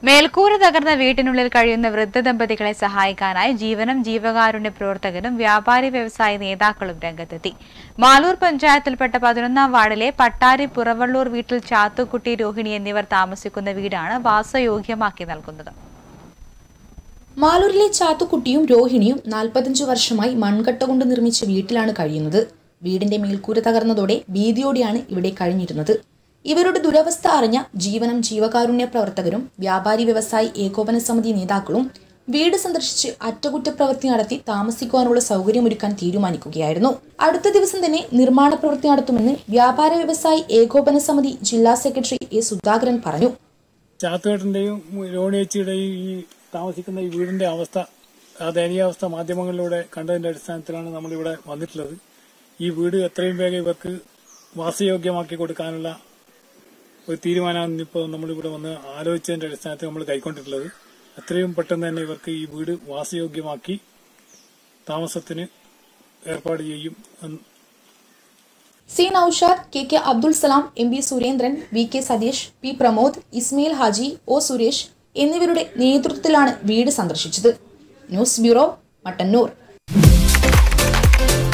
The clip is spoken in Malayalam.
മേൽക്കൂര തകർന്ന വീട്ടിനുള്ളിൽ കഴിയുന്ന വൃദ്ധ ദമ്പതികളെ സഹായിക്കാനായി ജീവനം ജീവകാരുണ്യ പ്രവർത്തകരും വ്യാപാരി വ്യവസായ നേതാക്കളും രംഗത്തെത്തി മാലൂർ പഞ്ചായത്തിൽപ്പെട്ട പതിനൊന്നാം വാർഡിലെ പട്ടാരി പുറവള്ളൂർ വീട്ടിൽ ചാത്തുക്കുട്ടി രോഹിണി എന്നിവർ താമസിക്കുന്ന വീടാണ് വാസയോഗ്യമാക്കി നൽകുന്നത് മാലൂരിലെ ചാത്തുക്കുട്ടിയും രോഹിണിയും നാൽപ്പത്തഞ്ചു വർഷമായി മൺകട്ട കൊണ്ട് നിർമ്മിച്ച വീട്ടിലാണ് കഴിയുന്നത് വീടിന്റെ മേൽക്കൂര തകർന്നതോടെ ഭീതിയോടെയാണ് ഇവിടെ കഴിഞ്ഞിരുന്നത് ഇവരുടെ ദുരവസ്ഥ അറിഞ്ഞ ജീവനം ജീവകാരുണ്യ പ്രവർത്തകരും വ്യാപാരി വ്യവസായി ഏകോപന സമിതി നേതാക്കളും വീട് സന്ദർശിച്ച് അറ്റകുറ്റപ്രവൃത്തി നടത്തി താമസിക്കുവാനുള്ള സൗകര്യമൊരുക്കാൻ തീരുമാനിക്കുകയായിരുന്നു അടുത്ത ദിവസം തന്നെ നിർമ്മാണ പ്രവൃത്തി നടത്തുമെന്ന് വ്യാപാര വ്യവസായി ഏകോപന സമിതി ജില്ലാ സെക്രട്ടറി എ സുധാകരൻ പറഞ്ഞു ചാത്തുവേട്ടന്റെയും രോണിയേച്ചിയുടെയും ഈ താമസിക്കുന്ന ഈ വീടിന്റെ അവസ്ഥ ആ ദയനീയാവസ്ഥ മാധ്യമങ്ങളിലൂടെ കണ്ടതിന്റെ അടിസ്ഥാനത്തിലാണ് നമ്മളിവിടെ വന്നിട്ടുള്ളത് ഈ വീട് എത്രയും വേഗം ഇവർക്ക് വാസയോഗ്യമാക്കി കൊടുക്കാനുള്ള ഒരു തീരുമാനമാണ് ഇപ്പോൾ നമ്മളിവിടെ വന്ന് ആലോചിച്ചതിന്റെ അടിസ്ഥാനത്തിൽ നമ്മൾ കൈക്കൊണ്ടിട്ടുള്ളത് എത്രയും പെട്ടെന്ന് തന്നെ ഇവർക്ക് ഈ വീട് വാസയോഗ്യമാക്കി താമസത്തിന് ഏർപ്പാട് ചെയ്യും എന്ന് C Naushad K K Abdul Salam M B Surendran V K Satheesh P Pramod Ismail Haji O Suresh എന്നിവരുടെ നേതൃത്വത്തിലാണ് വീട് സന്ദർശിച്ചത് ന്യൂസ് ബ്യൂറോ മട്ടന്നൂർ